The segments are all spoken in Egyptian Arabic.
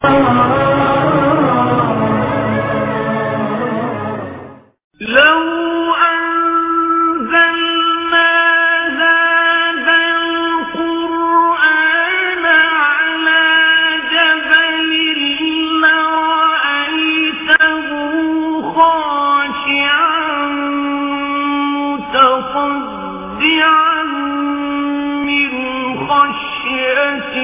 لو أنزلنا هذا القرآن على جبل لرأيته خاشعا متصدعا من خشية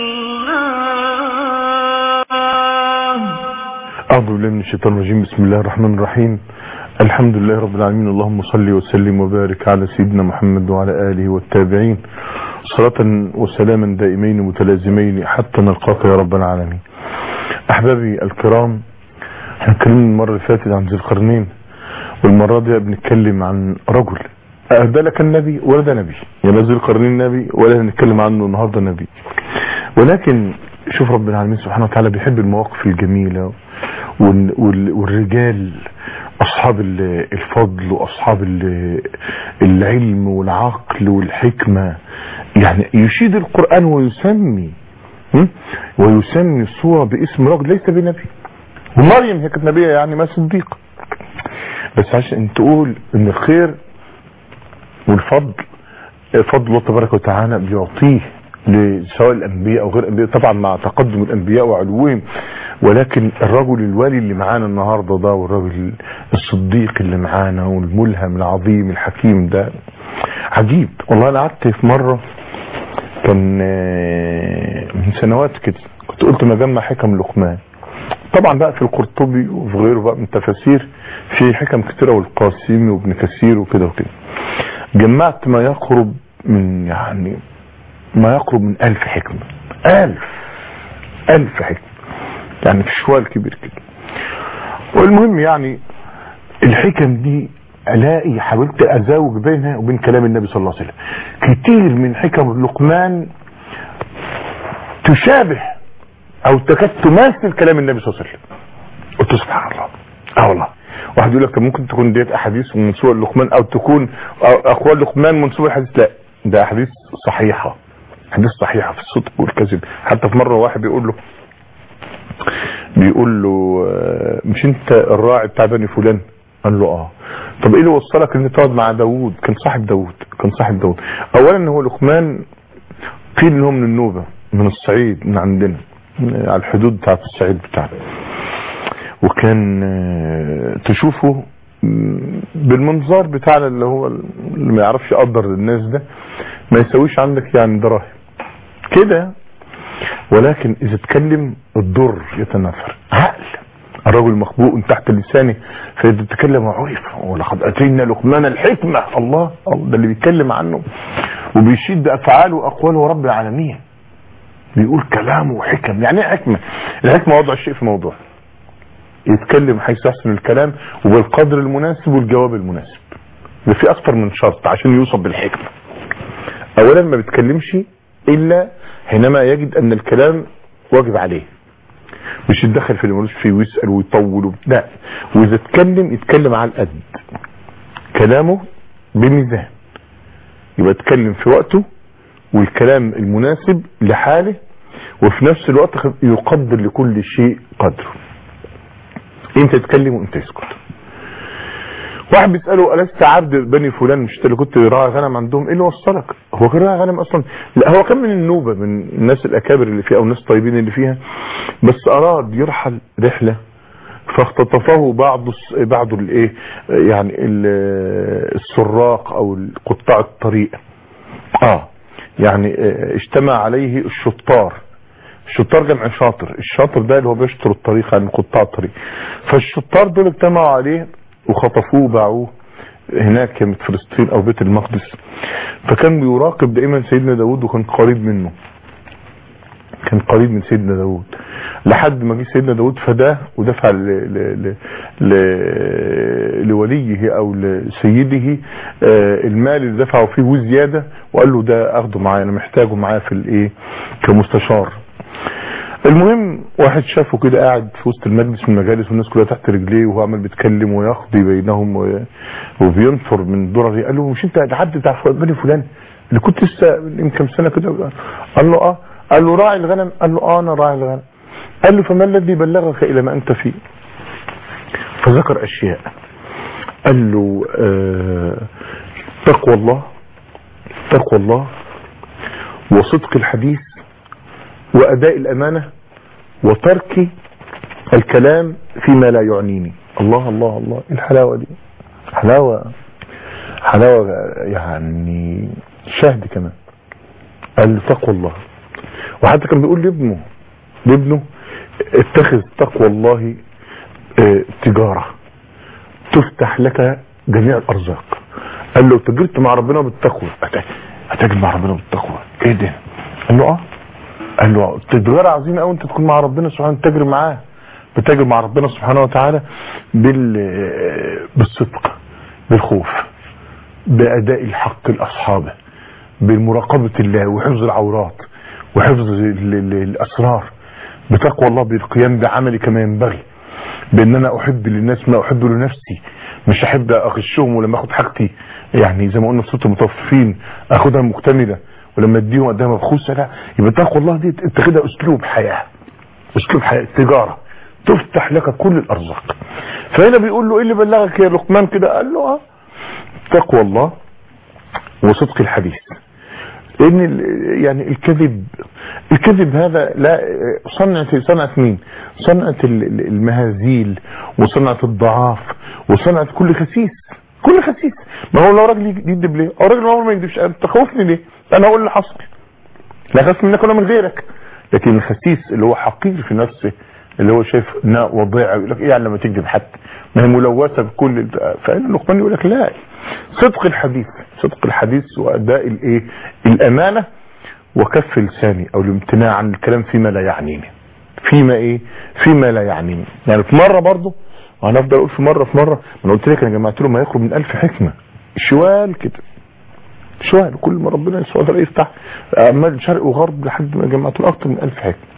الله أعوذ بالله من الشيطان الرجيم بسم الله الرحمن الرحيم الحمد لله رب العالمين اللهم صل وسلم وبارك على سيدنا محمد وعلى آله والتابعين صلاة وسلاما دائمين متلازمين حتى نلقاك يا رب العالمين أحبابي الكرام هنتكلم المرة اللي فاتت عن ذي القرنين والمرة دي بنتكلم عن رجل ده لا كان نبي ولا ده نبي يعني ذي القرنين نبي ولا هنتكلم عنه النهارده نبي ولكن شوف رب العالمين سبحانه وتعالى بيحب المواقف الجميلة وال- وال- والرجال أصحاب ال- الفضل وأصحاب ال- العلم والعقل والحكمة يعني يشيد القرآن ويسمي م? ويسمي الصورة باسم رجل ليس بنبي ومريم هي كانت نبية يعني ما صديقة بس عشان تقول ان الخير والفضل فضل الله تبارك وتعالى بيعطيه لسواء الانبياء او غير الانبياء طبعا مع تقدم الانبياء وعلوهم ولكن الرجل الوالي اللي معانا النهارده ده والرجل الصديق اللي معانا والملهم العظيم الحكيم ده عجيب والله انا قعدت في مره كان آه، من سنوات كده كنت قلت مجمع حكم لقمان طبعا بقى في القرطبي وفي غيره بقى من التفاسير في حكم كتيره والقاسمي وابن كثير وكده وكده جمعت ما يقرب من يعني ما يقرب من ألف حكمة ألف ألف حكمة يعني في شوال كبير كده والمهم يعني الحكم دي الاقي حاولت ازاوج بينها وبين كلام النبي صلى الله عليه وسلم كتير من حكم لقمان تشابه او تكاد تماثل كلام النبي صلى الله عليه وسلم قلت سبحان الله اه والله واحد يقول لك طب ممكن تكون ديت احاديث من سور لقمان او تكون أو اقوال لقمان من سور الحديث لا ده احاديث صحيحه احاديث صحيحه في الصدق والكذب حتى في مره واحد بيقول له بيقول له آه، مش انت الراعي بتاع بني فلان قال له اه طب ايه اللي وصلك ان انت تقعد مع داوود كان صاحب داوود كان صاحب داوود اولا هو لقمان قيل ان هو من النوبه من الصعيد من عندنا من- على الحدود بتاعت الصعيد بتاعنا وكان آه، تشوفه م، بالمنظار بتاعنا اللي هو اللي ما يعرفش يقدر الناس ده ما يسويش عندك يعني دراهم كده ولكن اذا اتكلم الضر يتنافر عقل الرجل مخبوء تحت لسانه فاذا تكلم عرف ولقد اتينا لقمان الحكمه الله الله ده اللي بيتكلم عنه وبيشيد بافعاله واقواله رب العالمين بيقول كلامه وحكم يعني ايه حكمه الحكمه وضع الشيء في موضوع يتكلم حيث يحسن الكلام وبالقدر المناسب والجواب المناسب ده في اكتر من شرط عشان يوصف بالحكمه اولا ما بيتكلمش الا حينما يجد ان الكلام واجب عليه مش يتدخل في اللي ملوش فيه ويسال ويطول وب- لا واذا اتكلم يتكلم على القد كلامه بميزان يبقى اتكلم في وقته والكلام المناسب لحاله وفي نفس الوقت خ- يقدر لكل شيء قدره امتى يتكلم وامتى يسكت واحد بيساله الست عبد بني فلان مش انت اللي كنت راعي غنم عندهم ايه اللي وصلك هو كان راعي غنم اصلا لا هو كان من النوبه من الناس الاكابر اللي فيها او الناس الطيبين اللي فيها بس اراد يرحل رحله فاختطفه بعض الس- بعض الايه يعني ال- السراق او قطاع الطريق اه يعني آه، اجتمع عليه الشطار الشطار جمع شاطر الشاطر ده اللي هو بيشطر الطريق عن قطاع الطريق فالشطار دول اجتمعوا عليه وخطفوه وباعوه هناك كانت فلسطين او بيت المقدس فكان بيراقب دائما سيدنا داود وكان قريب منه كان قريب من سيدنا داود لحد ما جه سيدنا داود فداه ودفع ل... ل... ل... ل... لوليه او لسيده آه، المال اللي دفعه فيه وزياده وقال له ده اخده معايا انا محتاجه معايا في الايه كمستشار المهم واحد شافه كده قاعد في وسط المجلس من المجالس والناس كلها تحت رجليه وهو عمال بيتكلم ويقضي بينهم و- وبينفر من درري قال له مش انت العبد بتاع بني فلان اللي كنت لسه من كام سنه كده قال له اه قال له راعي الغنم قال له اه انا راعي الغنم قال له فما الذي بلغك الى ما انت فيه فذكر اشياء قال له آه تقوى الله تقوى الله وصدق الحديث واداء الامانه وترك الكلام فيما لا يعنيني الله الله الله إيه الحلاوه دي حلاوه حلاوه يعني شهد كمان قال له تقوى الله وحتى كان بيقول لابنه لابنه اتخذ تقوى الله اه تجارة تفتح لك جميع الارزاق قال له تجرت مع ربنا بالتقوى هتجر مع ربنا بالتقوى ايه ده قال له اه قال له تجارة عظيمة قوي انت تكون مع ربنا سبحانه تجري معاه بتجري مع ربنا سبحانه وتعالى بال بالصدق بالخوف بأداء الحق لأصحابه بمراقبة الله وحفظ العورات وحفظ الأسرار بتقوى الله بالقيام بعملي كما ينبغي بأن أنا أحب للناس ما أحب لنفسي مش أحب أغشهم ولما أخد حاجتي يعني زي ما قلنا في صوت المطففين أخدها مكتملة ولما أديهم قدها مبخوسة لا يبقى تقوى الله دي اتخذها أسلوب حياة أسلوب حياة تجارة تفتح لك كل الأرزاق فهنا بيقول له إيه اللي بلغك يا لقمان كده قال له اه تقوى الله وصدق الحديث لان يعني الكذب الكذب هذا لا صنعة صنعة مين صنعة المهازيل وصنعة الضعاف وصنعة كل خسيس كل خسيس ما هو لو راجل يكذب ليه او راجل عمره ما يكذبش انت تخوفني ليه انا اقول اللي حصل لا خاف منك ولا من غيرك لكن الخسيس اللي هو حقير في نفسه اللي هو شايف انها وضيعه يقول لك ايه يعني لما تكذب حتى ما هي ملوثه بكل فان لقمان يقول لك لا صدق الحديث صدق الحديث واداء الايه الامانه وكف لساني او الامتناع عن الكلام فيما لا يعنيني فيما ايه فيما لا يعنيني يعني في مره برضه وانا افضل اقول في مره في مره انا قلت لك انا جمعت له ما يخرج من ألف حكمه شوال كده شوال كل ما ربنا سبحانه وتعالى يفتح عمال شرق وغرب لحد ما جمعت له اكتر من ألف حكمه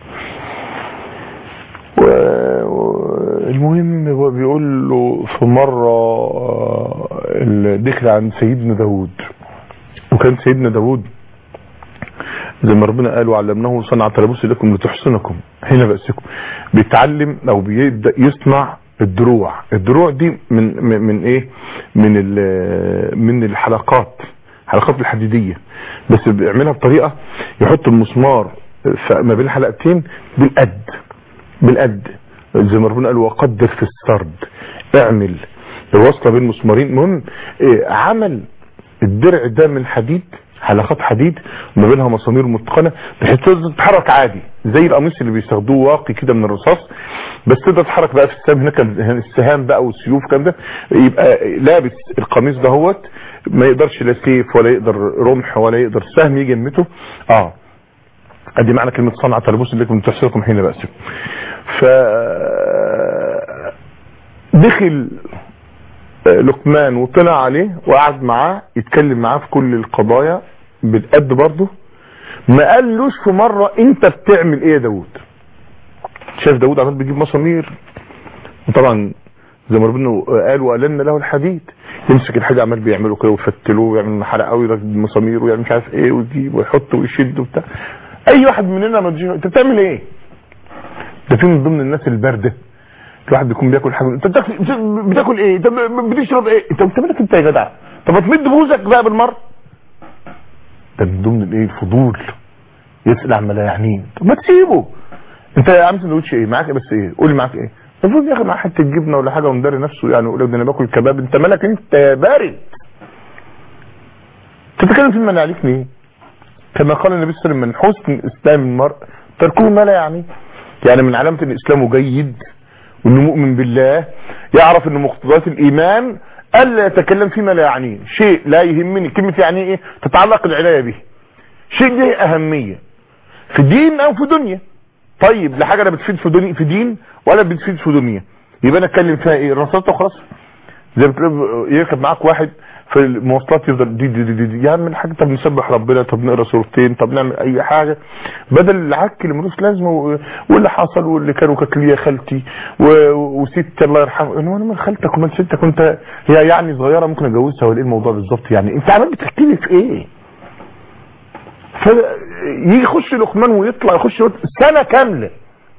المهم هو بيقول له في مرة دخل عن سيدنا داود وكان سيدنا داود زي ما ربنا قال وعلمناه صنعة لبوس لكم لتحصنكم حين بأسكم بيتعلم او بيبدأ يصنع الدروع الدروع دي من من, من ايه من من الحلقات الحلقات الحديدية بس بيعملها بطريقة يحط المسمار ما بين الحلقتين بالقد بالقد زي ما ربنا قال وقدر في السرد اعمل الوصله بين مسمارين المهم إيه عمل الدرع ده من حديد حلقات حديد ما بينها مسامير متقنه بحيث تقدر تتحرك عادي زي القميص اللي بيستخدوه واقي كده من الرصاص بس تقدر تتحرك بقى في السهام هناك السهام بقى والسيوف كام ده يبقى لابس القميص دهوت ما يقدرش لا سيف ولا يقدر رمح ولا يقدر سهم يجي يمته اه ادي معنى كلمه صنعة تلبس لكم تحصلكم حين بأسكم ف دخل لقمان وطلع عليه وقعد معاه يتكلم معاه في كل القضايا بالقد برضه ما قالوش في مرة انت بتعمل ايه يا داود شاف داود عمال بيجيب مسامير وطبعا زي ما ربنا قال وقالنا له الحديد يمسك الحاجة عمال بيعمله كده ويفتلوه ويعمل حلقة قوي يركب مسامير ويعمل مش عارف ايه ويجيب ويحط ويشد وبتاع اي واحد مننا ما تجيش انت بتعمل ايه ده في من ضمن الناس البارده الواحد بيكون بياكل حاجه انت بتاكل بتاكل ايه انت بتشرب ايه انت انت مالك انت يا جدع طب ما تمد بوزك بقى بالمره ده من ضمن الايه الفضول يسال عما لا يعنيه طب ما تسيبه انت يا عم سندوتش ايه معاك بس ايه قول لي معاك ايه المفروض ياخد معاه حته جبنه ولا حاجه ومداري نفسه يعني يقول لك ده انا باكل كباب انت مالك انت يا بارد تتكلم فيما لا عليك ليه كما قال النبي صلى الله عليه وسلم من حسن اسلام المرء تركه ما لا يعني يعني من علامه ان اسلامه جيد وانه مؤمن بالله يعرف ان مقتضيات الايمان الا يتكلم فيما لا يعنيه شيء لا يهمني كلمه يعني ايه تتعلق العنايه به شيء له اهميه في دين او في دنيا طيب لا حاجه لا بتفيد في دنيا في دين ولا بتفيد في دنيا يبقى انا اتكلم فيها ايه الرصاصه وخلاص زي ما يركب معاك واحد في المواصلات يفضل دي دي دي, دي, دي. يعمل حاجه طب نسبح ربنا طب نقرا سورتين طب نعمل اي حاجه بدل العك اللي ملوش لازمه واللي حصل واللي كانوا كاكليه خالتي وست الله يرحمه انا من خالتك ومن ستك وانت هي يعني صغيره ممكن اتجوزها ولا ايه الموضوع بالظبط يعني انت عمال بتحكي لي في ايه؟ فيجي يخش لقمان ويطلع يخش سنه كامله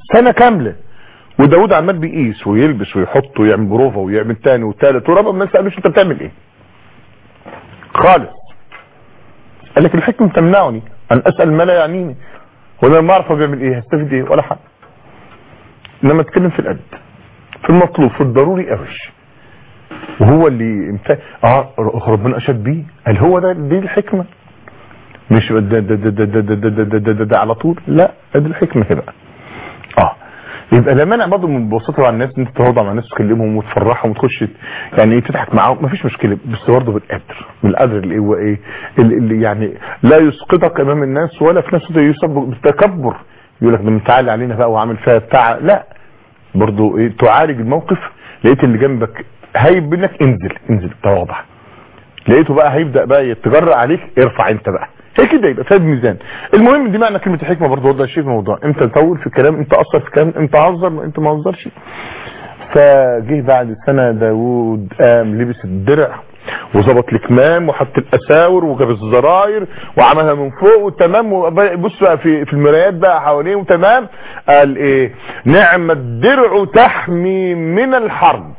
سنة كاملة وداود عمال بيقيس ويلبس ويحط ويعمل بروفا ويعمل تاني وتالت ورابع ما سألوش انت بتعمل ايه خالص قال لك الحكم تمنعني ان اسأل ما لا يعنيني وانا ما اعرف هو بيعمل ايه هستفيد ايه ولا حاجة انما اتكلم في القلب في المطلوب في الضروري قوي وهو اللي امت... اه ربنا اشاد بيه قال هو ده دي الحكمة مش ده ده ده ده ده ده ده ده ده ده ده على طول لا دي الحكمة كده اه يبقى لا مانع برضه من ببساطه على الناس ان انت تقعد مع الناس تكلمهم وتفرحهم وتخش يعني ايه تضحك معاهم مفيش مشكله بس برضه بالقدر بالقدر اللي هو ايه اللي اللي يعني لا يسقطك امام الناس ولا في نفس الوقت يسبق بالتكبر يقول لك ده انت عالي علينا بقى وعامل فيها بتاع لا برضه ايه تعالج الموقف لقيت اللي جنبك هايب منك انزل انزل تواضع لقيته بقى هيبدا بقى يتجرأ عليك ارفع انت بقى هي كده يبقى فيها ميزان المهم دي معنى كلمه الحكمه برضه وضع شيء في الموضوع امتى تطول في الكلام امتى اثر في الكلام امتى هزر امتى ما هزرش فجه بعد سنه داوود قام لبس الدرع وظبط الكمام وحط الاساور وجاب الزراير وعملها من فوق وتمام وبص بقى في في المرايات بقى حواليه وتمام قال ايه نعم الدرع تحمي من الحرب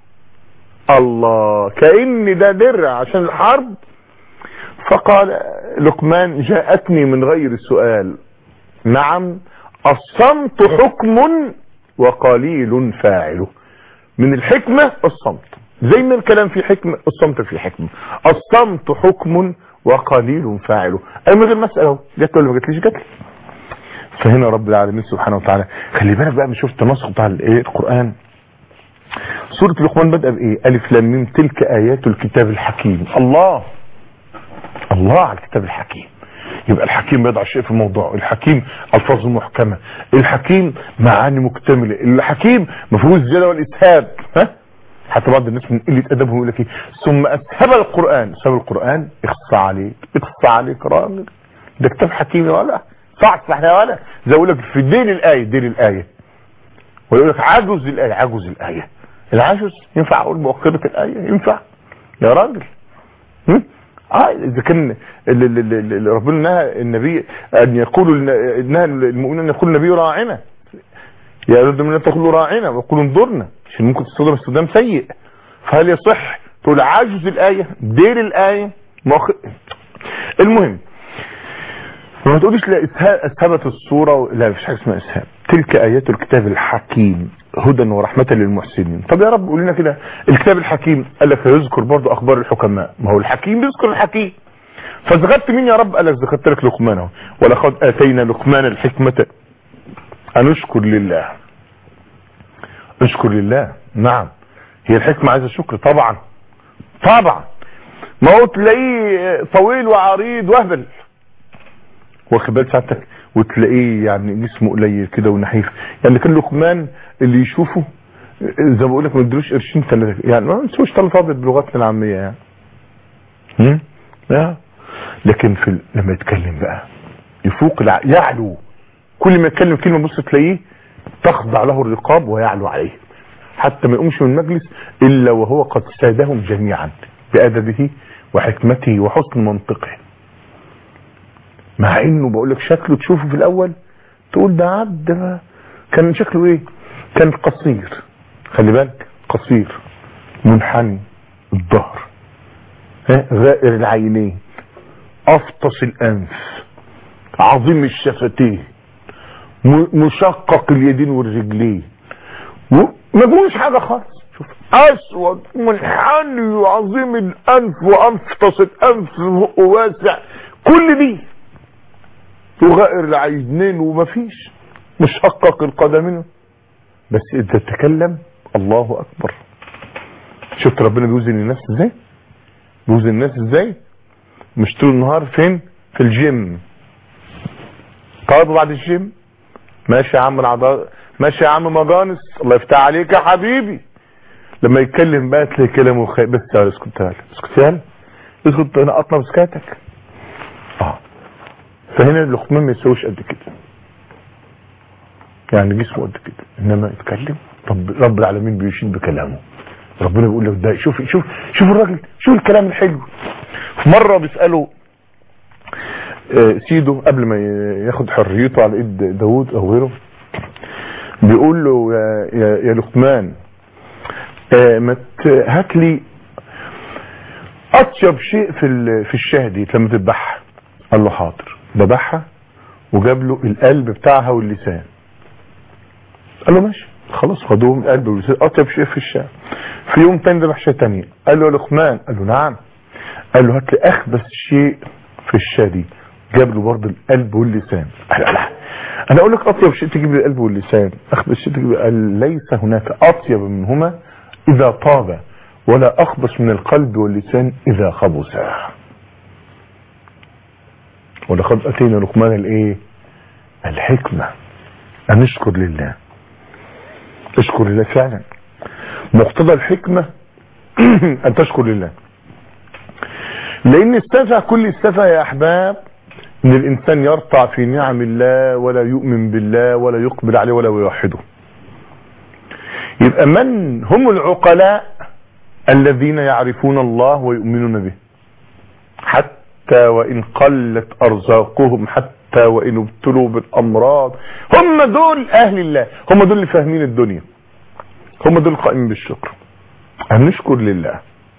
الله كأن ده درع عشان الحرب فقال لقمان جاءتني من غير سؤال نعم الصمت حكم وقليل فاعله من الحكمة الصمت زي ما الكلام في حكمة الصمت في حكمة الصمت حكم وقليل فاعله اي من غير مسألة جت ولا ما جاتليش جات لي فهنا رب العالمين سبحانه وتعالى خلي بالك بقى من شوف التناسق بتاع الايه القرآن سورة لقمان بدأ بإيه ألف لام ميم تلك آيات الكتاب الحكيم الله الله على الكتاب الحكيم يبقى الحكيم بيضع شيء في الموضوع الحكيم الفاظ محكمة الحكيم معاني مكتملة الحكيم مفهوم الزيادة والإسهاب ها حتى بعض الناس من قلة أدبهم يقول لك ايه ثم أسهب القرآن سهب القرآن اخصى عليك اخصى عليك راجل ده كتاب حكيم يا ولا صح صح يا ولا زي اقول لك في دين الآية دين الآية ويقول لك عجز الآية عجز الآية العجز ينفع اقول مؤخرة الآية ينفع يا راجل هم؟ اه اذا كان ال- ال- ال- ال- ربنا نهى النبي ان يقولوا الن- نهى المؤمنين ان يقول النبي راعنا يا ايها الذين امنوا تقولوا راعنا ويقولوا انظرنا عشان ممكن تستخدم استخدام سيء فهل يصح تقول عجز الايه دير الايه مؤخر المهم فما تقوليش لا إسها- اسهبت الصوره و- لا مفيش حاجه اسمها اسهاب تلك ايات الكتاب الحكيم هدى ورحمه للمحسنين طب يا رب قول لنا كده الكتاب الحكيم قال لك يذكر برضه اخبار الحكماء ما هو الحكيم بيذكر الحكيم فذكرت مين يا رب قال لك ذكرت لك لقمان اهو ولقد اتينا لقمان الحكمه ان اشكر لله اشكر لله نعم هي الحكمه عايزه شكر طبعا طبعا ما هو تلاقيه طويل وعريض وهبل واخد بال ساعتك وتلاقيه يعني جسمه قليل كده ونحيف يعني كان لقمان اللي يشوفه زي ما بقول لك ما ادروش قرشين ثلاثه يعني ما نسوش ثلاث ابيض بلغتنا العاميه يعني هم؟ لا لكن في ال- لما يتكلم بقى يفوق الع... يعلو كل ما يتكلم كلمه بص تلاقيه تخضع له الرقاب ويعلو عليه حتى ما يقومش من المجلس الا وهو قد سادهم جميعا بادبه وحكمته وحسن منطقه مع انه بقول لك شكله تشوفه في الاول تقول ده عبد ده كان شكله ايه كان قصير خلي بالك قصير منحني الظهر ها، غائر العينين افطس الانف عظيم الشفتين م- مشقق اليدين والرجلين و- ما فيهوش حاجه خالص شوف اسود منحني وعظيم الانف وانفطس الانف بقه واسع كل دي وغائر العينين ومفيش مشقق القدمين بس اذا تتكلم الله اكبر شفت ربنا بيوزن الناس ازاي بيوزن الناس ازاي مش طول النهار فين في الجيم طيب بعد الجيم ماشي يا عم العضاء ماشي يا عم مجانس الله يفتح عليك يا حبيبي لما يتكلم بقى تلاقي كلامه خير بس تعالى اسكت تعالى اسكت تعالى اسكت انا اطلع بسكاتك اه فهنا اللقمان ما يسويش قد كده يعني جسمه قد كده انما يتكلم رب رب العالمين بيشيد بكلامه ربنا بيقول له ده شوف شوف شوف الراجل شوف الكلام الحلو في مره بيساله آه، سيده قبل ما ي- ياخد حريته على ايد داوود او غيره بيقول له يا, يا, يا لقمان آه، ما ت- هات لي اطيب شيء في ال- في الشاه دي لما تذبحها قال له حاضر ذبحها وجاب له القلب بتاعها واللسان قال له ماشي خلاص خدوهم القلب واللسان اطيب شيء في الشاه في يوم تاني ذبح شاه تانية قال له يا لقمان قال له نعم قال له هات لي اخبث شيء في الشاه دي جاب له برضه القلب واللسان قال لا انا اقول لك اطيب شيء تجيب لي القلب واللسان اخبث شيء تجيب قال ليس هناك اطيب منهما اذا طاب ولا اخبث من القلب واللسان اذا خبثا ولقد اتينا لقمان الايه الحكمه ان نشكر لله اشكر لله فعلا مقتضى الحكمه ان تشكر لله لان السفه كل السفه يا احباب ان الانسان يرتع في نعم الله ولا يؤمن بالله ولا يقبل عليه ولا يوحده يبقى من هم العقلاء الذين يعرفون الله ويؤمنون به حتى وان قلت ارزاقهم حتى وان ابتلوا بالامراض هم دول اهل الله هم دول اللي فاهمين الدنيا هم دول القائمين بالشكر ان نشكر لله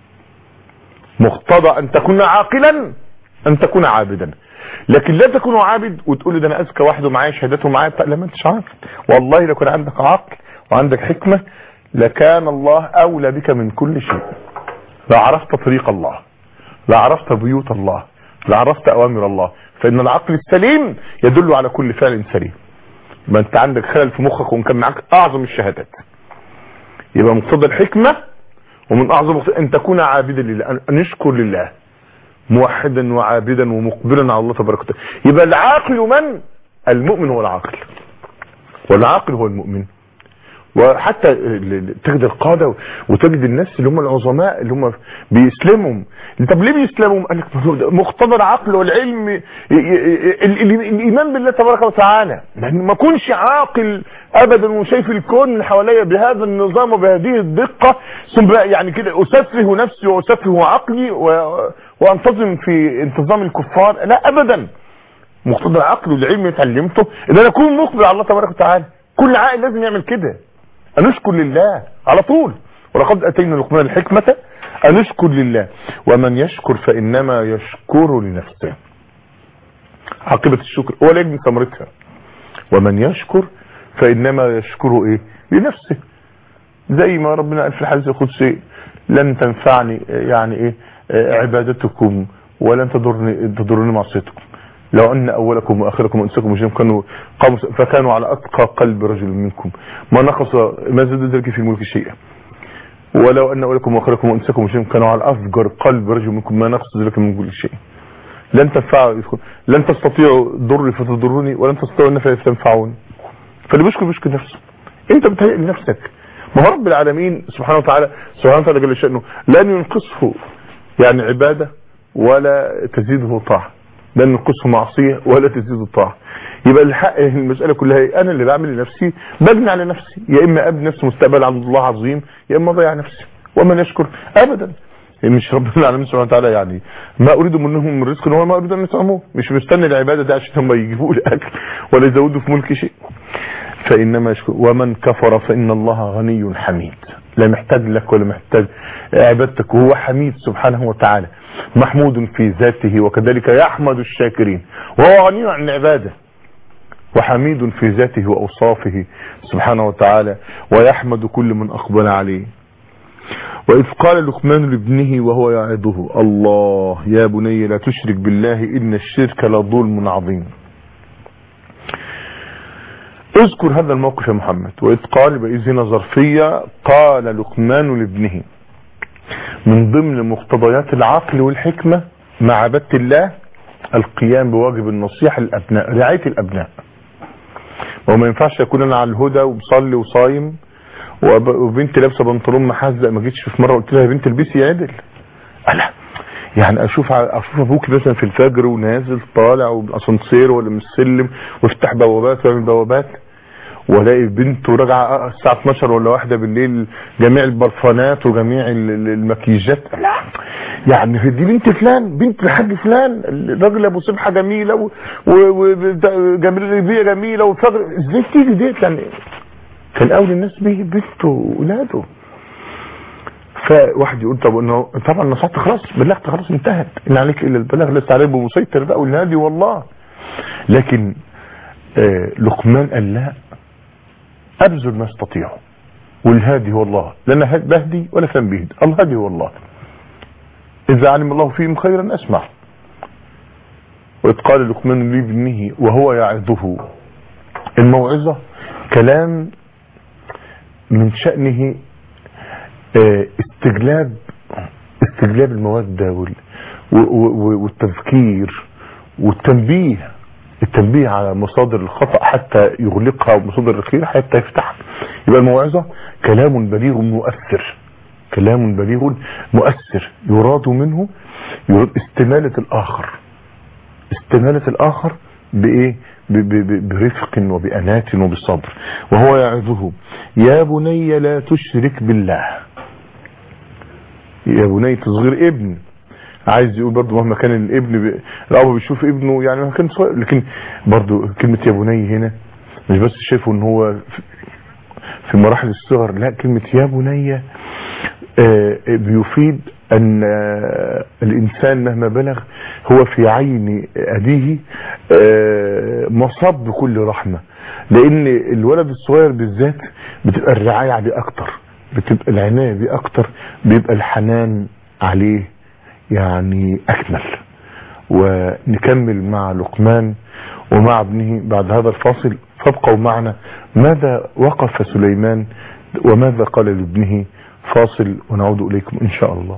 مقتضى ان تكون عاقلا ان تكون عابدا لكن لا تكون عابد وتقول لي ده انا اذكى واحد ومعايا شهادته ومعايا بتاع لا ما انتش عارف والله لو كان عندك عقل وعندك حكمه لكان الله اولى بك من كل شيء لعرفت طريق الله لعرفت بيوت الله لعرفت اوامر الله فان العقل السليم يدل على كل فعل سليم ما انت عندك خلل في مخك وان كان معاك اعظم الشهادات يبقى مقتضى الحكمه ومن اعظم مقتضى ان تكون عابدا لله ان نشكر لله موحدا وعابدا ومقبلا على الله تبارك وتعالى يبقى العاقل من المؤمن هو العاقل والعاقل هو المؤمن وحتى ال- ال- تجد القاده وتجد الناس اللي هم العظماء اللي هم بيسلموا طب ليه بيسلموا قال لك مقتضى العقل والعلم ي- ي- ي- ال- ال- الايمان بالله تبارك وتعالى لان ما اكونش عاقل ابدا وشايف الكون اللي حواليا بهذا النظام وبهذه الدقه ثم يعني كده اسفه نفسي واسفه عقلي و- وانتظم في انتظام الكفار لا ابدا مقتضى العقل والعلم اللي اتعلمته ان انا اكون مقبل على الله تبارك وتعالى كل عاقل لازم يعمل كده ان اشكر لله على طول ولقد اتينا لقمان الحكمه ان اشكر لله ومن يشكر فانما يشكر لنفسه عاقبه الشكر هو لا يجني ثمرتها ومن يشكر فانما يشكر ايه لنفسه زي ما ربنا قال في الحديث القدسي لن تنفعني يعني ايه آه، عبادتكم ولن تضرني تضرني معصيتكم لو ان اولكم واخركم وانسكم وجنكم كانوا قاموا فكانوا على اتقى قلب رجل منكم ما نقص ما زاد ذلك في ملك شيئا ولو ان اولكم واخركم وانسكم وجنكم كانوا على افجر قلب رجل منكم ما نقص ذلك من كل شيء لن تنفعوا لن تستطيعوا ضري فتضروني ولن تستطيعوا النفع فتنفعوني فاللي بيشكر بيشكر نفسه انت بتهيئ لنفسك ما هو رب العالمين سبحانه وتعالى سبحانه وتعالى جل شأنه لن ينقصه يعني عبادة ولا تزيده طاعة لن ينقصه معصية ولا تزيده طاعة يبقى الحق المسألة كلها ايه انا اللي بعمل لنفسي ببني على نفسي يا اما ابني نفسي مستقبل عند الله عظيم يا اما اضيع نفسي ومن يشكر ابدا مش ربنا العالمين سبحانه وتعالى يعني ما اريد منهم من رزق هو ما اريد ان يطعموه مش مستني العباده دي عشان هم يجيبوا لي اكل ولا يزودوا في ملك شيء فانما يشكر ومن كفر فان الله غني حميد لا محتاج لك ولا محتاج عبادتك وهو حميد سبحانه وتعالى محمود في ذاته وكذلك يحمد الشاكرين وهو غني عن العباده وحميد في ذاته واوصافه سبحانه وتعالى ويحمد كل من اقبل عليه وإذ قال لقمان لابنه وهو يعظه الله يا بني لا تشرك بالله إن الشرك لظلم عظيم اذكر هذا الموقف يا محمد وإذ قال بإذ هنا ظرفية قال لقمان لابنه من ضمن مقتضيات العقل والحكمة مع عبادة الله القيام بواجب النصيحة للأبناء رعاية الأبناء وما ينفعش يكون أنا على الهدى وبصلي وصايم وب- وبنتي لابسه بنطلون محزق ما جيتش في مره قلت لها يا بنت البسي عدل انا يعني اشوف ع- اشوف ابوك مثلا في الفجر ونازل طالع وبالاسانسير ولا من السلم ويفتح بوابات ويعمل بوابات والاقي بنته راجعه الساعه 12 ولا واحدة بالليل جميع البرفانات وجميع ال- ال- المكياجات لا يعني دي بنت فلان بنت الحاج فلان الراجل ابو سبحه جميله وجميله جميله وفجر ازاي تيجي ديت يعني كان اولى الناس به بنته واولاده فواحد يقول طب انه طبعا نصحت خلاص بلغت خلاص انتهت ان عليك الا البلاغ لست عليه بمسيطر بقى والهادي والله لكن آه لقمان قال لا ابذل ما استطيعه والهادي هو الله لان هاد بهدي ولا كان بيهدي الهادي هو الله اذا علم الله فيهم خيرا اسمع واذ قال لقمان لابنه وهو يعظه الموعظه كلام من شأنه آه، استجلاب استجلاب المودة وال- و- و- والتذكير والتنبيه التنبيه على مصادر الخطأ حتى يغلقها ومصادر الخير حتى يفتحها يبقى الموعظة كلام بليغ مؤثر كلام بليغ مؤثر يراد منه يراد استمالة الآخر استمالة الآخر بإيه ب- ب- ب- برفق وبأنات وبصبر وهو يعظه يا بني لا تشرك بالله يا بني تصغير ابن عايز يقول برضه مهما كان الابن ب... الاب بيشوف ابنه يعني مهما كان صغير لكن برضه كلمة يا بني هنا مش بس شايفه ان هو في- في مراحل الصغر لا كلمة يا بني آه، بيفيد ان آه، الانسان مهما بلغ هو في عين ابيه آه، مصاب بكل رحمة لان الولد الصغير بالذات بتبقى الرعاية عليه اكتر بتبقى العناية بيه اكتر بيبقى الحنان عليه يعني اكمل ونكمل مع لقمان ومع ابنه بعد هذا الفاصل فابقوا معنا ماذا وقف سليمان وماذا قال لابنه فاصل ونعود اليكم ان شاء الله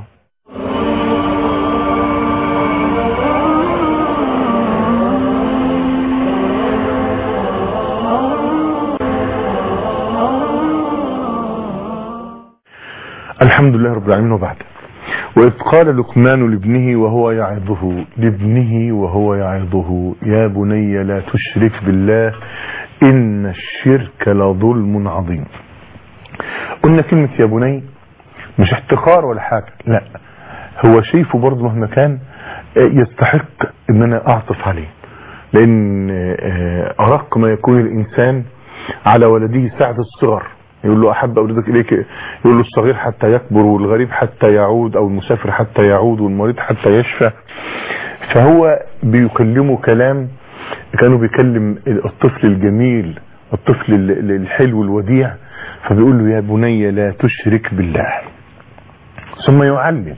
الحمد لله رب العالمين وبعد وإذ قال لقمان لابنه وهو يعظه لابنه وهو يعظه يا بني لا تشرك بالله إن الشرك لظلم عظيم قلنا كلمة يا بني مش احتقار ولا حاجة لا هو شايفه برضه مهما كان آه، يستحق ان انا اعطف عليه لان آه، ارق ما يكون الانسان على ولده ساعة الصغر يقول له احب اولادك اليك يقول له الصغير حتى يكبر والغريب حتى يعود او المسافر حتى يعود والمريض حتى يشفى فهو بيكلمه كلام كانوا بيكلم الطفل الجميل الطفل ال- ال- الحلو الوديع فبيقول له يا بني لا تشرك بالله ثم يعلل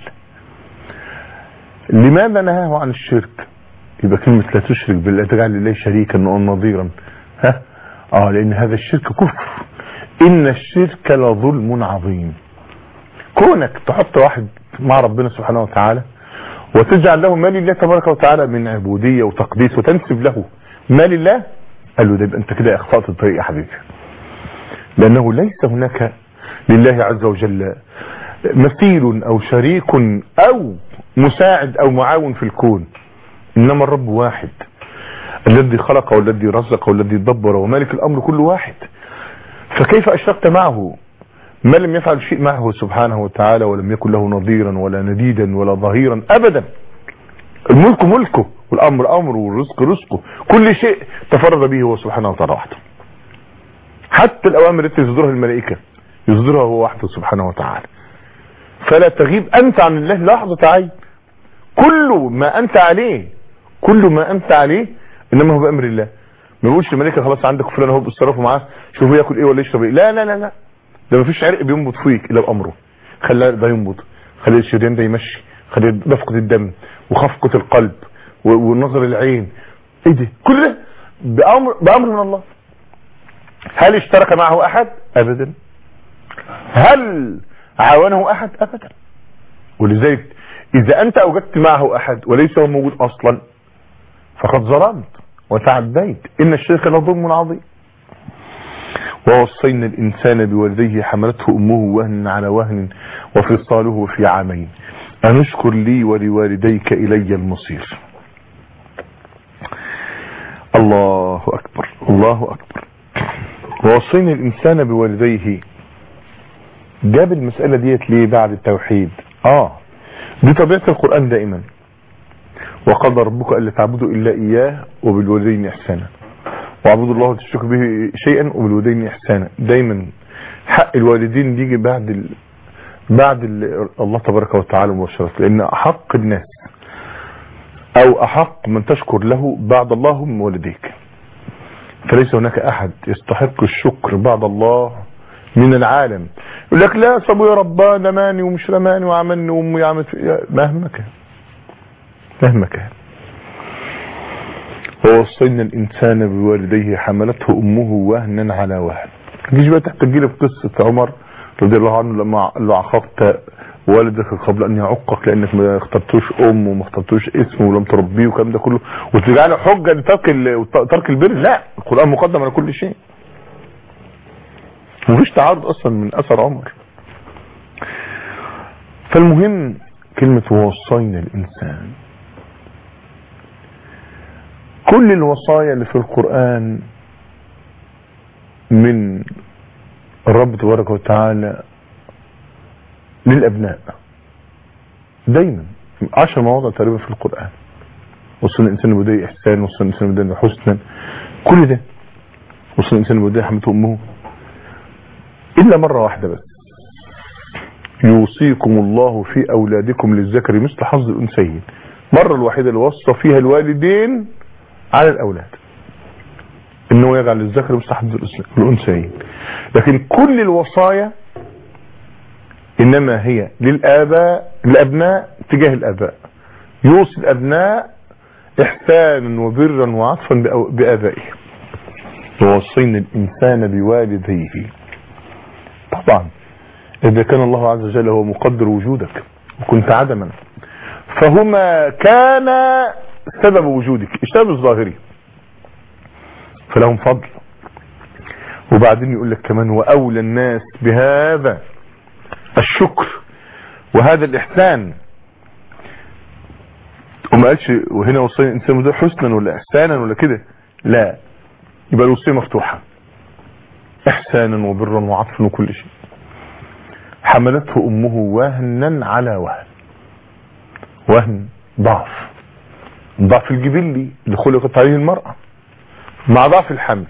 لماذا نهاه عن الشرك يبقى كلمة لا تشرك بالله تجعل لله شريكا او نظيرا ها اه لان هذا الشرك كفر ان الشرك لظلم عظيم كونك تحط واحد مع ربنا سبحانه وتعالى وتجعل له ما لله تبارك وتعالى من عبودية وتقديس وتنسب له ما لله قال له ده يبقى انت كده اخطأت الطريق يا حبيبي لانه ليس هناك لله عز وجل مثيل او شريك او مساعد او معاون في الكون انما الرب واحد الذي خلق والذي رزق والذي دبر ومالك الامر كل واحد فكيف اشركت معه ما لم يفعل شيء معه سبحانه وتعالى ولم يكن له نظيرا ولا نديدا ولا ظهيرا ابدا الملك ملكه والامر امره والرزق رزقه كل شيء تفرد به هو سبحانه وتعالى وحده حتى الاوامر التي يصدرها الملائكه يصدرها هو وحده سبحانه وتعالى فلا تغيب انت عن الله لحظه عين كل ما انت عليه كل ما انت عليه انما هو بامر الله ما بيقولش الملائكه خلاص عندك فلان اهو بتصرفوا معاه شوفوا ياكل ايه ولا يشرب ايه لا لا لا لا ده مفيش عرق بينبض فيك الا بامره خلي ده ينبض خلي الشريان ده يمشي خلي دفقه الدم وخفقه القلب و- ونظر العين ايه ده كل ده بامر بامر من الله هل اشترك معه احد ابدا هل عاونه احد ابدا ولذلك اذا انت اوجدت معه احد وليس هو موجود اصلا فقد ظلمت وتعديت ان الشرك لظلم عظيم ووصينا الإنسان بوالديه حملته أمه وهن على وهن وفصاله في عامين أن اشكر لي ولوالديك إلي المصير الله أكبر الله أكبر ووصينا الإنسان بوالديه جاب المسألة ديت ليه بعد التوحيد آه دي طبيعة القرآن دائما وقضى ربك ألا تعبدوا إلا إياه وبالوالدين إحسانا واعبدوا الله ولا تشركوا به شيئا وبالوالدين احسانا دايما حق الوالدين بيجي بعد ال... بعد ال... الله تبارك وتعالى مباشرة لان احق الناس او احق من تشكر له بعد الله هم والديك فليس هناك احد يستحق الشكر بعد الله من العالم يقول لك لا صابو يا رباه رماني ومش رماني وعملني وامي عملت في- مهما كان مهما كان ووصينا الانسان بوالديه حملته امه وهنا على وهن تجيش بقى تحتاج لي في قصه عمر رضي الله عنه لما قال له عققت والدك قبل ان يعقك لانك ما اخترتوش ام وما اخترتوش اسم ولم تربيه والكلام ده كله وترجع له حجه لترك ال- ترك البر لا القران مقدم على كل شيء مفيش تعارض اصلا من اثر عمر فالمهم كلمة وصينا الانسان كل الوصايا اللي في القرآن من الرب تبارك وتعالى للأبناء دايما عشر مواضع تقريبا في القرآن وصل الإنسان بداية إحسان وصل الإنسان بداية حسنا كل ده وصل الإنسان بداية حمته أمه إلا مرة واحدة بس يوصيكم الله في أولادكم للذكر مثل حظ الأنثيين مرة الوحيدة اللي وصى فيها الوالدين على الأولاد إنه يجعل للذكر مثل حظ الأنثيين لكن كل الوصايا إنما هي للآباء الأبناء تجاه الآباء يوصي الأبناء إحسانا وبرا وعطفا بأو- بآبائهم ووصينا الإنسان بوالديه طبعا إذا كان الله عز وجل هو مقدر وجودك وكنت عدما فهما كان سبب وجودك السبب الظاهري فلهم فضل وبعدين يقول لك كمان وأولى الناس بهذا الشكر وهذا الإحسان وما قالش وهنا وصينا الإنسان ده حسنا ولا إحسانا ولا كده لا يبقى الوصية مفتوحة إحسانا وبرا وعطفا وكل شيء حملته أمه وهنا على وهن وهن ضعف ضعف الجبلي اللي خلقت عليه المرأة مع ضعف الحمل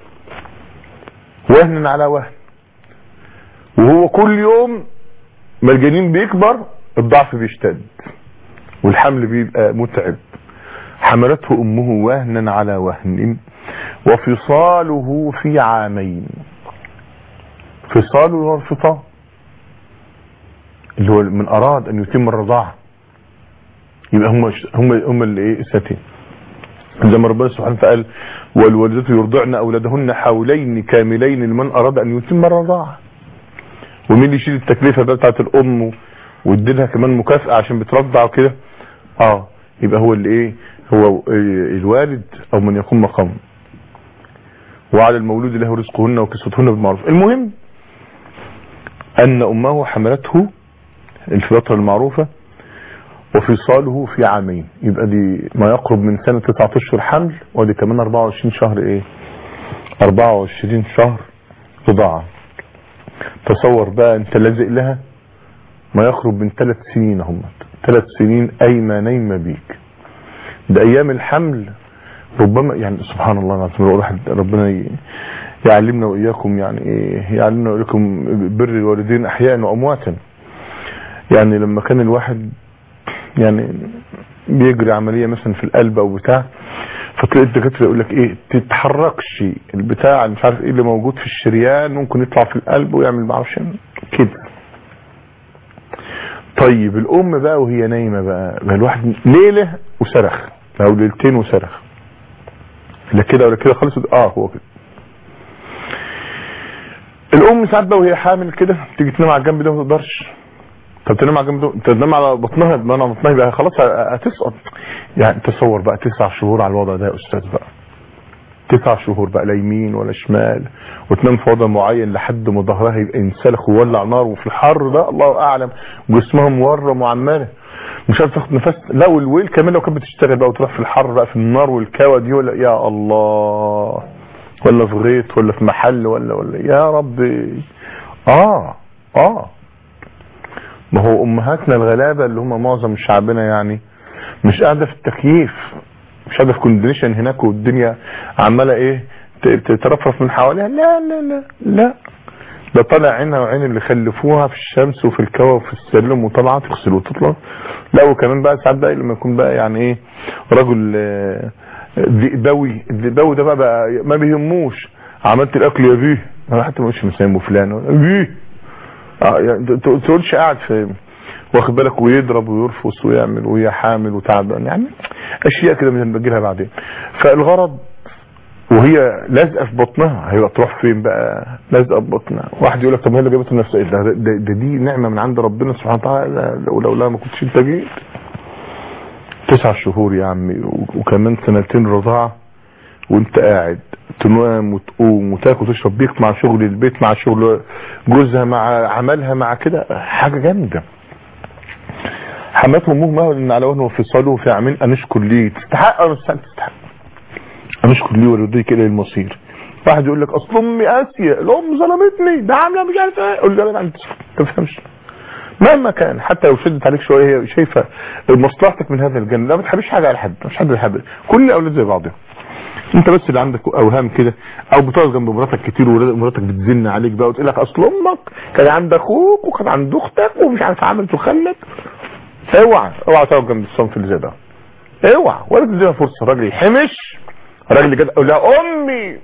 وهن على وهن وهو كل يوم ما الجنين بيكبر الضعف بيشتد والحمل بيبقى متعب حملته امه وهنا على وهن وفصاله في عامين فصاله هو الفطام اللي هو من اراد ان يتم الرضاعه يبقى هم هم هم اللي ايه الساتين زي ما ربنا سبحانه وتعالى والوالدات يرضعن اولادهن حولين كاملين لمن اراد ان يتم الرضاعه ومين اللي يشيل التكلفه بقى بتاعت الام ويديلها كمان مكافاه عشان بترضع وكده اه يبقى هو اللي ايه هو الوالد او من يقوم مقامه وعلى المولود له رزقهن وكسوتهن بالمعروف المهم ان امه حملته الفتره المعروفه وفصاله في عامين يبقى دي ما يقرب من سنة 9 اشهر حمل ودي كمان 24 شهر ايه 24 شهر رضاعة تصور بقى انت لازق لها ما يقرب من ثلاث سنين هم ثلاث سنين اي ما نيم بيك ده ايام الحمل ربما يعني سبحان الله العظيم الواحد ربنا ي- يعلمنا واياكم يعني ايه يعلمنا واياكم بر الوالدين احياء وامواتا يعني لما كان الواحد يعني بيجري عملية مثلا في القلب او بتاع فتلاقي الدكاتره يقول لك ايه تتحركش البتاع اللي مش عارف ايه اللي موجود في الشريان ممكن يطلع في القلب ويعمل ما اعرفش كده طيب الام بقى وهي نايمه بقى بقى الواحد ليله وصرخ او ليلتين وصرخ لا كده ولا كده خالص اه هو كده الام ساعات بقى وهي حامل كده تيجي تنام على الجنب ده ما تقدرش طب تنام على جنب ده انت تنام على بطنها ما انا بطنها يبقى خلاص هتسقط يعني تصور بقى تسع شهور على الوضع ده يا استاذ بقى تسع شهور بقى لا يمين ولا شمال وتنام في وضع معين لحد ما ظهرها يبقى ينسلخ ويولع نار وفي الحر ده الله اعلم جسمها مورم وعماله مش عارف تاخد نفس لا والويل كمان لو كانت بتشتغل بقى وتروح في الحر بقى في النار والكوى دي ولا يا الله ولا في غيط ولا في محل ولا ولا يا ربي اه اه ما هو امهاتنا الغلابه اللي هم معظم شعبنا يعني مش قاعده في التكييف مش قاعده في كونديشن هناك والدنيا عماله ايه ت- تترفرف من حواليها لا لا لا لا ده طالع عينها وعين اللي خلفوها في الشمس وفي الكوى وفي السلم وطالعه تغسل وتطلع لا وكمان بقى ساعات بقى لما يكون بقى يعني ايه رجل آه، ذئبوي الذئبوي ده بقى, بقى ما بيهموش عملت الاكل يا بيه انا حتى مش مسميه فلان ولا بيه اه يعني ت- ت- تقولش قاعد في واخد بالك ويضرب ويرفص ويعمل وهي حامل وتعبان يعني اشياء كده من اللي بنجيلها بعدين فالغرض وهي لازقه في بطنها هيبقى تروح فين بقى لازقه في بطنها واحد يقول لك طب هي اللي جابت النفس ده, ده, ده دي نعمه من عند ربنا سبحانه وتعالى ولولا ما كنتش انت جيت تسع شهور يا عمي و- وكمان سنتين رضاعه وانت قاعد تنام وتقوم وتاكل وتشرب بيك مع شغل البيت مع شغل جوزها مع عملها مع كده حاجه جامده حماته امه مهل على وهن وفصاله في عامين ان اشكر ليه تستحق او تستحق تستحق ان اشكر ليه ولديك الى المصير واحد يقول لك اصل امي قاسيه الام ظلمتني ده عامله مش عارف ايه قول له لا انت ما تفهمش مهما كان حتى لو شدت عليك شويه هي شايفه مصلحتك من هذا الجانب لا ما تحبش حاجه على حد مش حد يحب كل الاولاد زي بعضهم انت بس اللي عندك اوهام كده او بتقعد جنب مراتك كتير ومراتك بتزن عليك بقى وتقول لك اصل امك كان عند اخوك وكان عند اختك ومش عارف عملت وخلت اوعى اوعى تقعد جنب الصنف اللي زي ده اوعى ولا تديها فرصه راجل يحمش راجل كده يقول لها امي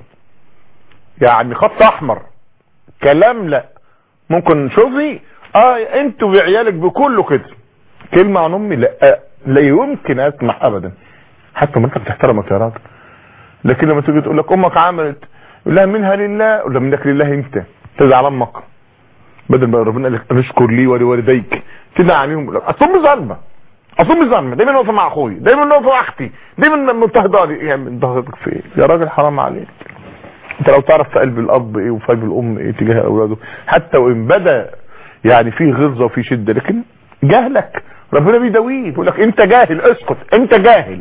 يعني خط احمر كلام لا ممكن شوفي اه انتوا وعيالك بكله كده كلمه عن امي لا لا يمكن اسمع ابدا حتى مراتك تحترمك يا راجل لكن لما تيجي تقول لك امك عملت يقول لها منها لله ولا منك لله انت تزعل امك بدل ما ربنا قال لك نشكر لي ولوالديك تدعي عليهم اصل امي ظالمه اصل امي ظالمه دايما واقفه مع اخوي دايما واقفه مع اختي دايما مضطهده لي يعني مضطهدك في ايه يا راجل حرام عليك انت لو تعرف في قلب الاب ايه وفي قلب الام ايه تجاه اولاده حتى وان بدا يعني فيه غلظه وفيه شده لكن جهلك ربنا بيداويه بيقول لك انت جاهل اسكت انت جاهل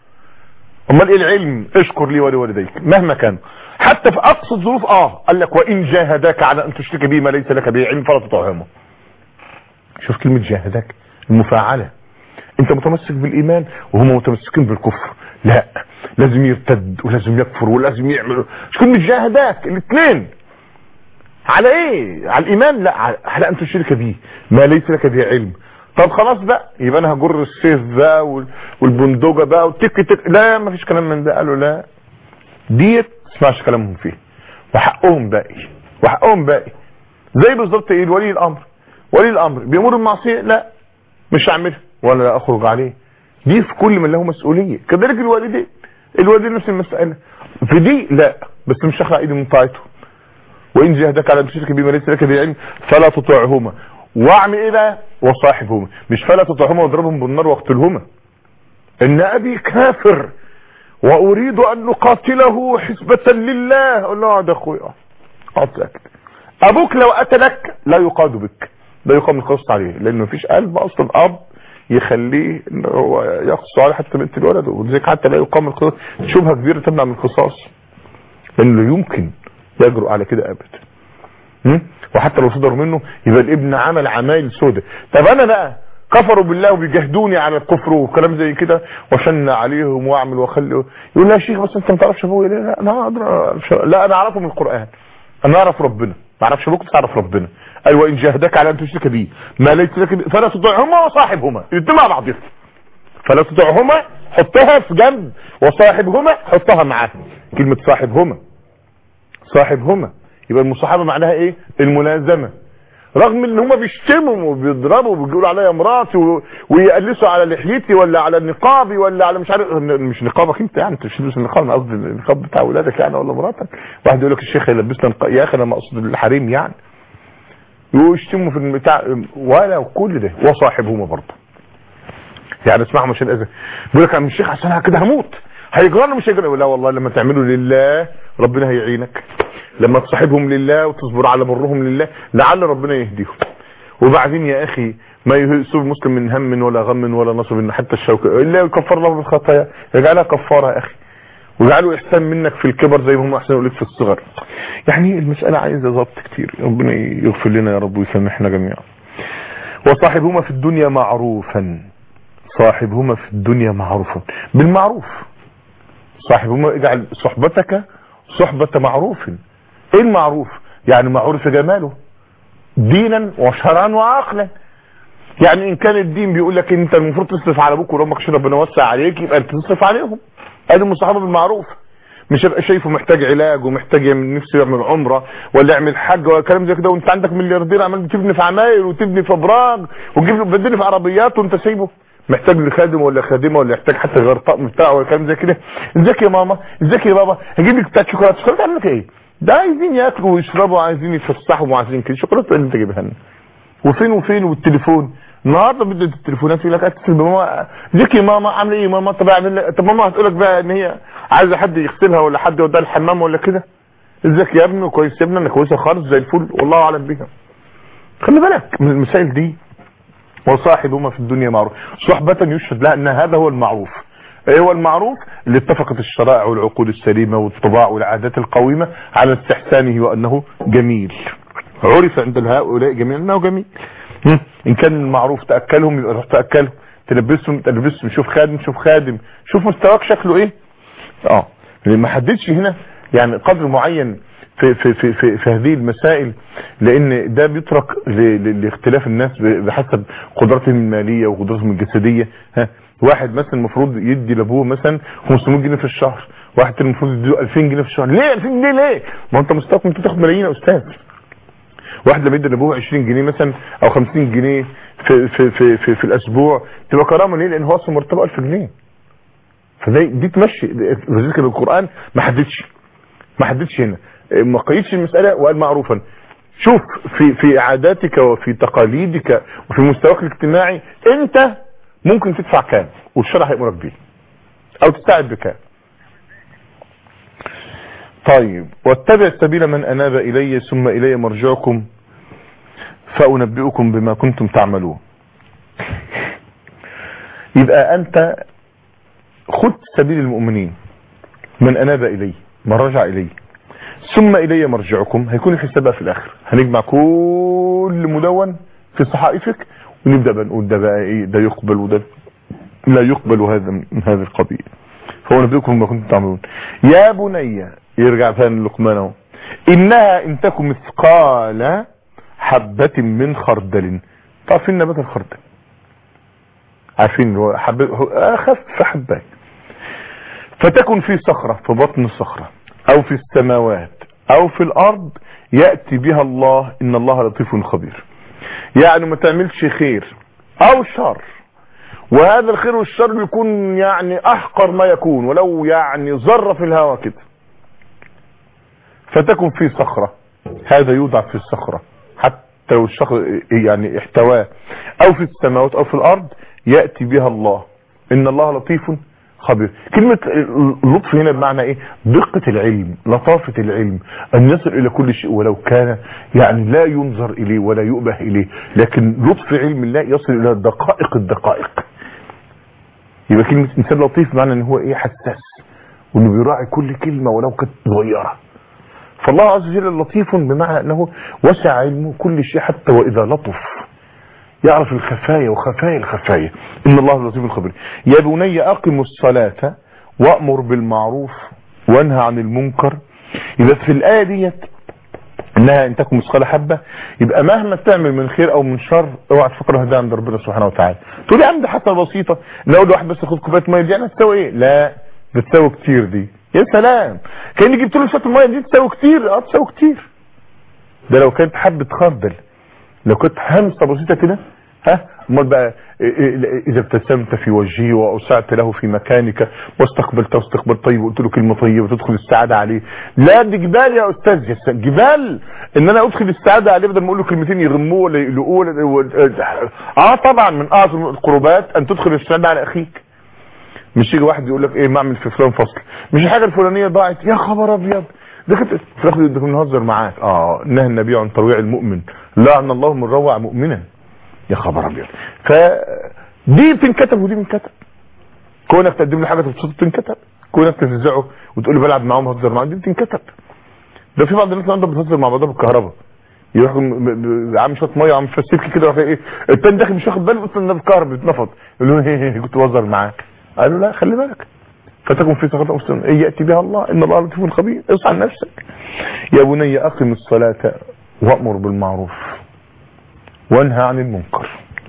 امال ايه العلم اشكر لي ولوالديك مهما كان حتى في اقصى الظروف اه قال لك وان جاهداك على ان تشرك بي ما ليس لك به علم فلا تطعهما شوف كلمه جاهداك المفاعله انت متمسك بالايمان وهم متمسكين بالكفر لا لازم يرتد ولازم يكفر ولازم يعمل مش كلمه جاهداك الاثنين على ايه على الايمان لا على ان تشرك به ما ليس لك به علم طب خلاص بقى يبقى انا هجر السيف بقى وال- والبندقه بقى والتك تك لا ما فيش كلام من ده قالوا لا ديت ما تسمعش كلامهم فيه وحقهم باقي وحقهم باقي زي بالظبط ايه ولي الامر ولي الامر بيامر بالمعصيه لا مش هعملها ولا اخرج عليه دي في كل من له مسؤوليه كذلك الوالدين الوالدين نفس المساله في دي لا بس مش هخلع ايدي من طاعته وان جاهدك على ان تشرك بما ليس لك به علم فلا تطعهما واعمل ايه بقى وصاحبهما مش فلا تطعهما واضربهم بالنار واقتلهما ان ابي كافر واريد ان نقاتله حسبة لله اقول له اقعد يا اخويا اقعد ساكت ابوك لو قتلك لا يقاد بك لا يقام القصص عليه لان مفيش قلب اصلا اب يخليه ان هو يقص على حتى بنت الولد ولذلك حتى لا يقام القصاص شبهه كبيره تمنع من القصاص لانه لا يمكن يجرؤ على كده ابدا م? وحتى لو صدر منه يبقى الابن عمل عمايل سودة طب انا بقى كفروا بالله وبيجاهدوني على الكفر وكلام زي كده وشن عليهم واعمل واخلي يقول لي يا شيخ بس انت ما تعرفش ابويا ليه لا انا أقدر لا انا اعرفه من القران انا اعرف ربنا ما اعرفش ابوك بس اعرف ربنا قال وان جاهدك على ان تشرك بي ما ليس لك به فلا تطعهما وصاحبهما الاثنين مع بعضهم فلا تطعهما حطها في جنب وصاحبهما حطها معاه كلمه صاحبهما صاحبهما يبقى المصاحبه معناها ايه الملازمه رغم ان هم بيشتموا وبيضربوا وبيقولوا عليا مراتي و... ويقلسوا على لحيتي ولا على نقابي ولا على مش عارف مش نقابك انت يعني انت مش تلبس النقاب انا قصدي النقاب بتاع اولادك يعني ولا مراتك واحد يقول لك الشيخ هيلبسنا نقاب يا اخي انا ما اقصد الحريم يعني ويشتموا في البتاع ولا كل ده وصاحبهما برضه يعني اسمعهم عشان اذا بيقول لك انا الشيخ عشان أنا كده هموت هيجرى مش هيجرى لا والله لما تعملوا لله ربنا هيعينك لما تصاحبهم لله وتصبر على برهم لله لعل ربنا يهديهم وبعدين يا اخي ما يصيب المسلم من هم ولا غم ولا نصب حتى الشوكة الا يكفر له بالخطايا يجعلها كفاره يا اخي وجعلوا احسان منك في الكبر زي ما هم احسنوا لك في الصغر يعني المساله عايزه ضبط كتير ربنا يغفر لنا يا رب ويسامحنا جميعا وصاحبهما في الدنيا معروفا صاحبهما في الدنيا معروفا بالمعروف صاحبهما اجعل صحبتك صحبة معروف ايه المعروف يعني معروف جماله دينا وشرعا وعقلا يعني ان كان الدين بيقول لك انت المفروض تصرف على ابوك وامك عشان ربنا يوسع عليك يبقى انت تصرف عليهم ادي المصاحبه بالمعروف مش هبقى شايفه محتاج علاج ومحتاج يعمل نفسه يعمل عمره ولا يعمل حج ولا كلام زي كده وانت عندك ملياردير عمال تبني في عماير وتبني في ابراج وتجيب له بدني في عربيات وانت سايبه محتاج لخادم ولا خادمه ولا يحتاج حتى غير طقم بتاعه ولا كلام زي كده ازيك يا ماما ازيك يا بابا هجيب لك بتاع شوكولاته شوكولاته تعمل لك ايه ده عايزين ياكلوا ويشربوا وعايزين يتفسحوا وعايزين كده شوكولاته اللي انت جايبها لنا وفين وفين والتليفون النهارده بدات التليفونات يقول لك اتصل بماما ازيك يا ماما عامله ايه يا ماما طب اعمل لك طب ماما هتقول لك بقى ان هي عايزه حد يغسلها ولا حد يوديها الحمام ولا كده ازيك يا ابني كويس يا ابني انا كويسه خالص زي الفل والله اعلم بيها خلي بالك من المسائل دي وصاحبهما في الدنيا معروف صحبة يشهد لها ان هذا هو المعروف ايه هو المعروف اللي اتفقت الشرائع والعقول السليمة والطباع والعادات القويمة على استحسانه وانه جميل عرف عند هؤلاء جميل انه جميل هم. ان كان المعروف تأكلهم يبقى روح تأكلهم تلبسهم تلبسهم شوف خادم شوف خادم شوف مستواك شكله ايه اه ما حددش هنا يعني قدر معين في في في في, في هذه المسائل لان ده بيترك ل- ل- لاختلاف الناس ب- بحسب قدرتهم الماليه وقدرتهم الجسديه ها واحد مثلا المفروض يدي لابوه مثلا 500 جنيه في الشهر واحد تاني المفروض يديله 2000 جنيه في الشهر ليه 2000 جنيه ليه ما انت مستواك انت تاخد ملايين يا استاذ واحد لما يدي لابوه 20 جنيه مثلا او 50 جنيه في في في في, في الاسبوع تبقى كرامه ليه لان هو اصلا مرتبه 1000 جنيه فدي دي تمشي ولذلك القران ما حددش ما حددش هنا ما قيدش المساله وقال معروفا شوف في في عاداتك وفي تقاليدك وفي مستواك الاجتماعي انت ممكن تدفع كام والشرع هيامرك بيه او تساعد بكام طيب واتبع سبيل من اناب الي ثم الي مرجعكم فانبئكم بما كنتم تعملون يبقى انت خد سبيل المؤمنين من اناب الي من رجع الي ثم الي مرجعكم هيكون الحساب بقى في الاخر هنجمع كل مدون في صحائفك ونبدا بقى نقول ده بقى ايه ده يقبل وده لا يقبل هذا من هذا القبيل فهو نبئكم بما كنتم تعملون يا بني يرجع ثاني لقمان اهو انها ان تكن مثقال حبة من خردل تعرفين نبات الخردل عارفين هو حبة هو اخف حبات فتكن في صخرة في بطن الصخرة او في السماوات او في الارض يأتي بها الله ان الله لطيف خبير يعني ما تعملش خير او شر وهذا الخير والشر يكون يعني احقر ما يكون ولو يعني ذره في الهواء كده فتكن في صخرة هذا يوضع في الصخرة حتى لو الشخص يعني احتواه او في السماوات او في الارض يأتي بها الله ان الله لطيف خبير كلمة اللطف هنا بمعنى ايه دقة العلم لطافة العلم ان يصل الى كل شيء ولو كان يعني لا ينظر اليه ولا يؤبه اليه لكن لطف علم الله يصل الى دقائق الدقائق يبقى كلمة انسان لطيف معنى ان هو ايه حساس وانه بيراعي كل كلمة ولو كانت صغيرة فالله عز وجل لطيف بمعنى انه وسع علمه كل شيء حتى واذا لطف يعرف الخفايا وخفايا الخفايا ان الله لطيف خبير يا بني اقم الصلاة وامر بالمعروف وانهى عن المنكر يبقى في الايه ديت انها ان تكن مثقال حبه يبقى مهما تعمل من خير او من شر اوعى تفكر ده عند ربنا سبحانه وتعالى تقول يا عم ده حتى بسيطه لو واحد بس ياخد كوبايه ميه دي يعني تساوي ايه لا ده تساوي كتير دي يا سلام كاني جبت له شويه الميه دي تساوي كتير اه تساوي كتير ده لو كانت حبه خردل لو كنت همسه بسيطه كده ها امال بقى اذا ابتسمت في وجهه واوسعت له في مكانك واستقبلته استقبال طيب وقلت له كلمه طيبه وتدخل السعاده عليه لا دي جبال يا استاذ يا سلام. جبال ان انا ادخل السعاده عليه بدل ما اقول له كلمتين يغموه ولا يقلقوه ولا اه طبعا من اعظم القربات ان تدخل السعاده على اخيك مش يجي واحد يقول لك ايه ما اعمل في فلان فصل مش الحاجه الفلانيه ضاعت يا خبر ابيض ده كنت في الاخر ده بنهزر معاك اه نهى النبي عن ترويع المؤمن لعن الله من روع مؤمنا يا خبر ابيض ف دي بتنكتب ودي بتنكتب كونك تقدم له حاجه تبسطه بتنكتب كونك تفزعه وتقول له بلعب معاهم هزر معاهم دي بتنكتب ده في بعض الناس عندها بتهزر مع بعضها بالكهرباء يروح عامل شويه ميه عامل شويه سلك كده ايه التاني داخل مش واخد باله اصلا ده بالكهرباء بيتنفض يقول له ايه كنت بهزر معاك قال له لا خلي بالك فتكن في سخط مسلم إن يأتي بها الله إن الله لطيف خبير اصحى نفسك يا بني أقم الصلاة وأمر بالمعروف وانهى عن المنكر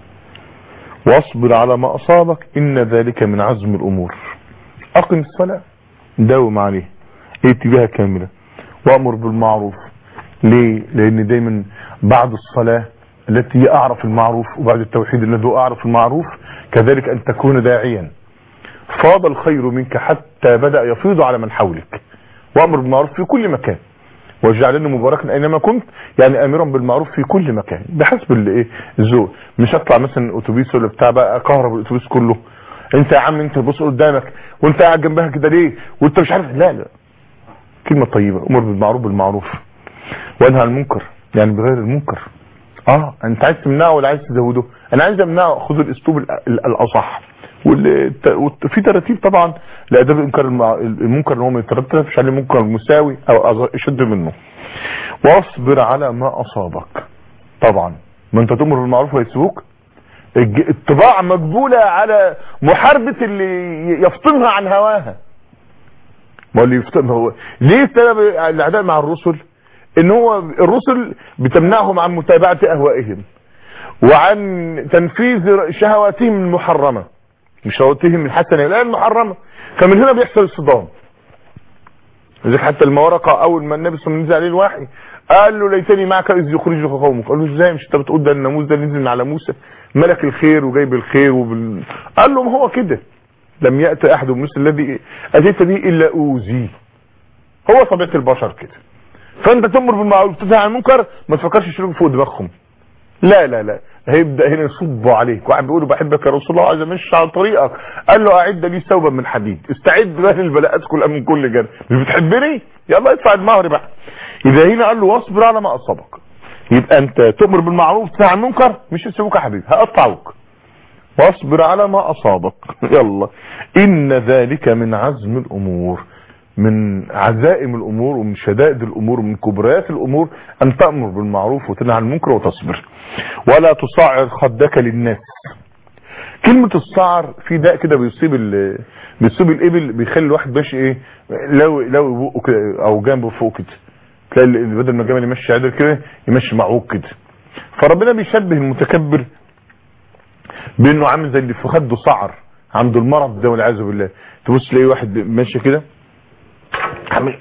واصبر على ما أصابك إن ذلك من عزم الأمور أقم الصلاة داوم عليه ائت بها كاملة وأمر بالمعروف ليه لأن دايما بعد الصلاة التي هي أعرف المعروف وبعد التوحيد الذي هو أعرف المعروف كذلك أن تكون داعيا فاض الخير منك حتى بدأ يفيض على من حولك وأمر بالمعروف في كل مكان واجعلني مباركا اينما كنت يعني امرا بالمعروف في كل مكان بحسب الايه الذوق مش اطلع مثلا اتوبيس ولا بتاع بقى اكهرب الاتوبيس كله انت يا عم انت بص قدامك وانت قاعد جنبها كده ليه وانت مش عارف لا لا كلمه طيبه امر بالمعروف بالمعروف وانهى عن المنكر يعني بغير المنكر اه انت عايز تمنعه ولا عايز تزوده انا عايز امنعه خذ الاسلوب ال- ال- الاصح وفي ترتيب طبعا لاداب انكار المع- المنكر ان هو ما يترتبش عليه منكر مساوي او أز- اشد منه واصبر على ما اصابك طبعا ما انت تؤمر بالمعروف ويسيبوك الج- الطباع مقبولة على محاربة اللي يفطنها عن هواها ما هو اللي يفطن هو ليه سبب الاعداء مع الرسل ان هو الرسل بتمنعهم عن متابعة اهوائهم وعن تنفيذ شهواتهم المحرمة مش شهواتهم الحسنة لا المحرمة فمن هنا بيحصل الصدام لذلك حتى المورقة اول ما النبي صلى الله عليه وسلم نزل عليه الوحي قال له ليتني معك اذ يخرجك قومك قال له ازاي مش انت بتقول ده الناموس ده نزل من على موسى ملك الخير وجايب الخير وبال... قال له ما هو كده لم يأتي احد مثل الذي اتيت به الا اوذي هو طبيعة البشر كده فانت تمر بالمعروف تنهى عن المنكر ما تفكرش تشيلهم فوق دماغهم لا لا لا هيبدا هنا يصب عليك واحد بيقول له بحبك يا رسول الله عايز امشي على طريقك قال له اعد لي ثوبا من حديد استعد بقى للبلاءات كلها من كل جانب مش بتحبني يلا ادفع المهر بقى اذا هنا قال له واصبر على ما اصابك يبقى انت تؤمر بالمعروف تنهى عن المنكر مش يسيبوك يا حبيبي هقطعوك واصبر على ما اصابك يلا ان ذلك من عزم الامور من عزائم الامور ومن شدائد الامور ومن كبريات الامور ان تأمر بالمعروف وتنهى عن المنكر وتصبر ولا تصعر خدك للناس كلمة الصعر في داء كده بيصيب ال بيصيب الابل بيخلي الواحد ماشي ايه لو لو بقه كده او جنبه فوق كده تلاقي ال- بدل ما الجمل يمشي عدل كده يمشي معوج كده فربنا بيشبه المتكبر بانه عامل زي اللي في خده صعر عنده المرض ده والعياذ بالله تبص تلاقي واحد ماشي كده عامل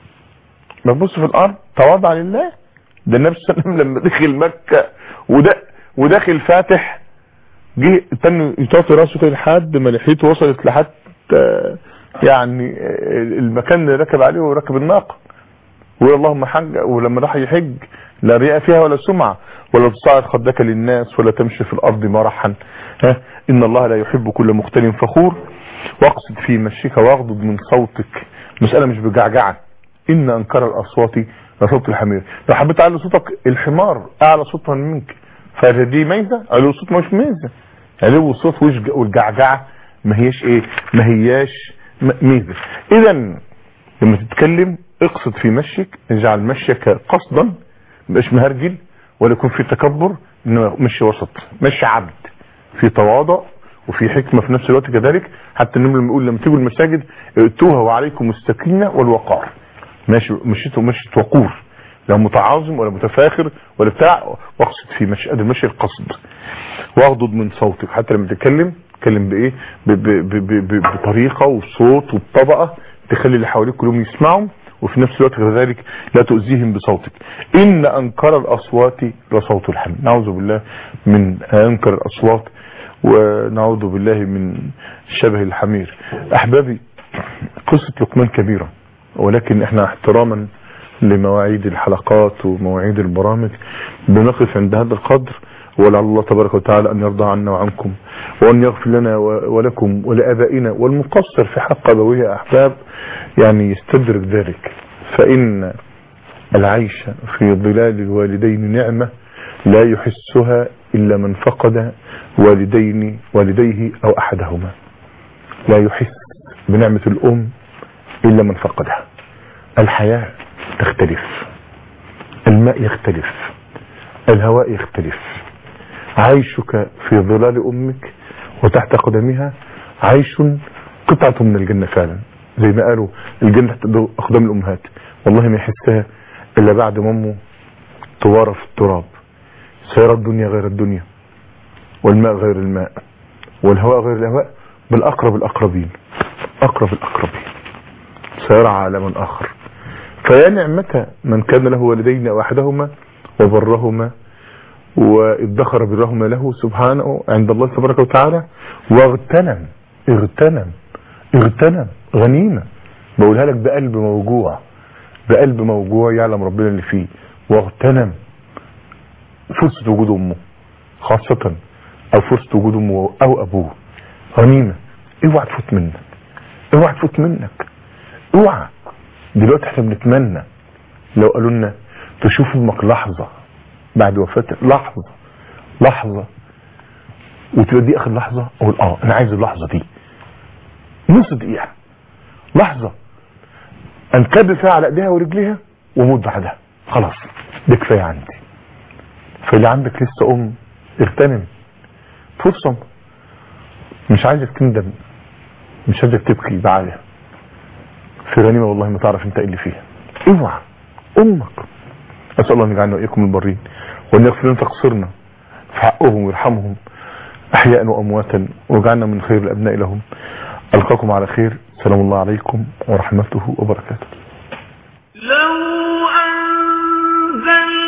ما تبص في الارض تواضع لله ده النبي صلى الله عليه وسلم لما دخل مكه وده وداخل فاتح جه تاني يطاطي راسه كده لحد ما لحيته وصلت لحد آه، يعني آه، المكان اللي ركب عليه وركب الناقه ويقول اللهم حج ولما راح يحج لا رياء فيها ولا سمعة ولا تصاعد خدك للناس ولا تمشي في الأرض مرحا ها إن الله لا يحب كل مختل فخور واقصد في مشيك واغضض من صوتك مسألة مش بجعجعة إن أنكر الأصوات لصوت الحمير لو حبيت تعلي صوتك الحمار أعلى صوتا منك فدي ميزة علو الصوت مش ميزة علو الصوت وش- والجعجعة ما هياش ايه ما هياش م- ميزة اذا لما تتكلم اقصد في مشيك اجعل مشيك قصدا مش مهرجل ولا يكون في تكبر انه مشي وسط مشي عبد في تواضع وفي حكمة في نفس الوقت كذلك حتى النبي لما يقول لما تيجوا المساجد ائتوها وعليكم السكينة والوقار ماشي مشيت ومشيت وقور لا متعاظم ولا متفاخر ولا بتاع واقصد في مشي ادي مشي القصد واغضض من صوتك حتى لما تتكلم تتكلم بايه ب- ب- ب- ب- ب- بطريقه وصوت وبطبقه تخلي اللي حواليك كلهم يسمعوا وفي نفس الوقت كذلك لا تؤذيهم بصوتك ان انكر الاصوات لصوت الحمد نعوذ بالله من انكر الاصوات ونعوذ بالله من شبه الحمير احبابي قصة لقمان كبيرة ولكن احنا احتراما لمواعيد الحلقات ومواعيد البرامج بنقف عند هذا القدر ولعل الله تبارك وتعالى أن يرضى عنا وعنكم وأن يغفر لنا و- ولكم ولآبائنا والمقصر في حق أبويه أحباب يعني يستدرك ذلك فإن العيش في ظلال الوالدين نعمة لا يحسها إلا من فقد والدين والديه أو أحدهما لا يحس بنعمة الأم إلا من فقدها الحياة تختلف الماء يختلف الهواء يختلف عيشك في ظلال أمك وتحت قدمها عيش قطعة من الجنة فعلا زي ما قالوا الجنة تحت أقدام الأمهات والله ما يحسها إلا بعد ما أمه توارى في التراب سيرى الدنيا غير الدنيا والماء غير الماء والهواء غير الهواء بالأقرب الأقربين أقرب الأقربين سيرى عالما آخر فيا نعمة من كان له والدين أو أحدهما وبرهما وادخر برهما له سبحانه عند الله تبارك وتعالى واغتنم اغتنم اغتنم غنيمة بقولها لك بقلب موجوع بقلب موجوع يعلم ربنا اللي فيه واغتنم فرصة وجود امه خاصة او فرصة وجود امه او ابوه غنيمة اوعى تفوت منك اوعى تفوت منك اوعى دلوقتي احنا بنتمنى لو قالوا لنا تشوف امك لحظة بعد وفاتك لحظة لحظة وتبقى دي اخر لحظة اقول اه انا عايز اللحظة دي نص دقيقة لحظة انكب فيها على ايديها ورجليها واموت بعدها خلاص ده كفاية عندي فاللي عندك لسه ام اغتنم فرصة مش عايزك تندم مش عايزك تبكي بعالها في غنيمة والله ما تعرف انت ايه اللي فيها اوعى امك اسال الله ان يجعلنا واياكم البرين وان يغفر لنا تقصيرنا في حقهم ويرحمهم احياء وامواتا واجعلنا من خير الابناء لهم القاكم على خير سلام الله عليكم ورحمته وبركاته لو أنزلنا